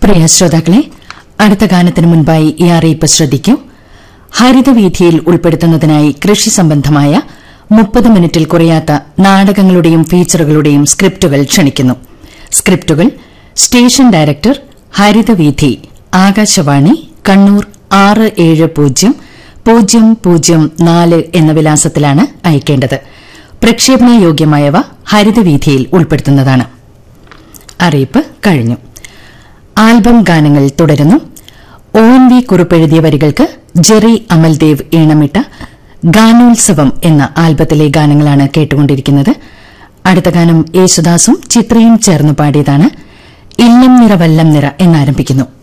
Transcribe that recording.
പ്രിയ ശ്രോതാക്കളെ അടുത്ത ഗാനത്തിന് മുൻപായി ഈ അറിയിപ്പ് ശ്രദ്ധിക്കൂ ഹരിതവീഥിയിൽ ഉൾപ്പെടുത്തുന്നതിനായി കൃഷി സംബന്ധമായ മുപ്പത് മിനിറ്റിൽ കുറയാത്ത നാടകങ്ങളുടെയും ഫീച്ചറുകളുടെയും സ്ക്രിപ്റ്റുകൾ ക്ഷണിക്കുന്നു സ്ക്രിപ്റ്റുകൾ സ്റ്റേഷൻ ഡയറക്ടർ ഹരിതവീഥി ആകാശവാണി കണ്ണൂർ ആറ് ഏഴ് പൂജ്യം പൂജ്യം പൂജ്യം നാല് എന്ന വിലാസത്തിലാണ് അയക്കേണ്ടത് പ്രക്ഷേപണ യോഗ്യമായവ ഹരിതവീഥിയിൽ ഉൾപ്പെടുത്തുന്നതാണ് അറിയിപ്പ് കഴിഞ്ഞു ആൽബം ഗാനങ്ങൾ തുടരുന്നു ഒ എൻ വി കുറിപ്പെഴുതിയ വരികൾക്ക് ജെറി അമൽദേവ് ഈണമിട്ട ഗാനോത്സവം എന്ന ആൽബത്തിലെ ഗാനങ്ങളാണ് കേട്ടുകൊണ്ടിരിക്കുന്നത് അടുത്ത ഗാനം യേശുദാസും ചിത്രയും ചേർന്ന് പാടിയതാണ് ഇല്ലം നിറ വല്ലം നിറ എന്നാരംഭിക്കുന്നു